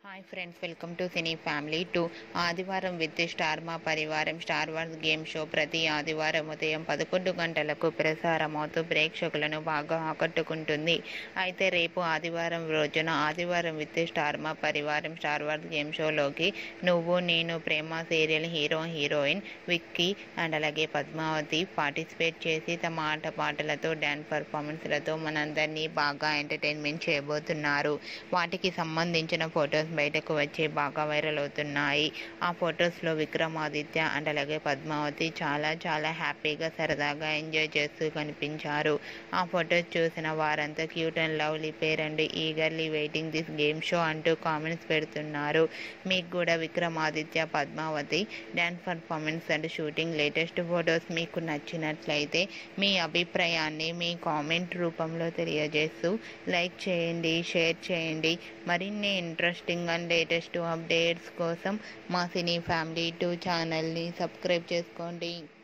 hi friends welcome to cine family to Aadivaram with star Maa Parivaram star wars game show ప్రతి ఆదివారం ఉదయం పదకొండు గంటలకు ప్రసారమవుతూ ప్రేక్షకులను బాగా ఆకట్టుకుంటుంది అయితే రేపు ఆదివారం రోజున ఆదివారం with star Maa Parivaram star wars game షోలోకి Nuvvu Nenu Prema serial hero heroine Vicky and అలాగే పద్మావతి పార్టిసిపేట్ చేసి తమ ఆట పాటలతో డ్యాన్స్ పర్ఫార్మెన్స్లతో మనందరినీ బాగా ఎంటర్టైన్మెంట్ చేయబోతున్నారు వాటికి సంబంధించిన ఫొటోస్ బయటకు వచ్చి బాగా వైరల్ అవుతున్నాయి ఆ ఫొటోస్లో విక్రమాదిత్య అండ్ అలాగే పద్మావతి చాలా చాలా హ్యాపీగా సరదాగా ఎంజాయ్ చేస్తూ కనిపించారు ఆ ఫొటోస్ చూసిన వారంతా cute and lovely pair and eagerly waiting this game show అంటూ కామెంట్స్ పెడుతున్నారు మీకు కూడా Vikramaditya Padmavathi dance performance and shooting latest photos మీకు నచ్చినట్లయితే మీ అభిప్రాయాన్ని మీ కామెంట్ రూపంలో తెలియజేస్తూ లైక్ చేయండి షేర్ చేయండి మరిన్ని ఇంట్రెస్టింగ్ అండ్ లేటెస్ట్ అప్డేట్స్ కోసం మా సినీ ఫ్యామిలీ టూ ఛానల్ని సబ్స్క్రైబ్ చేసుకోండి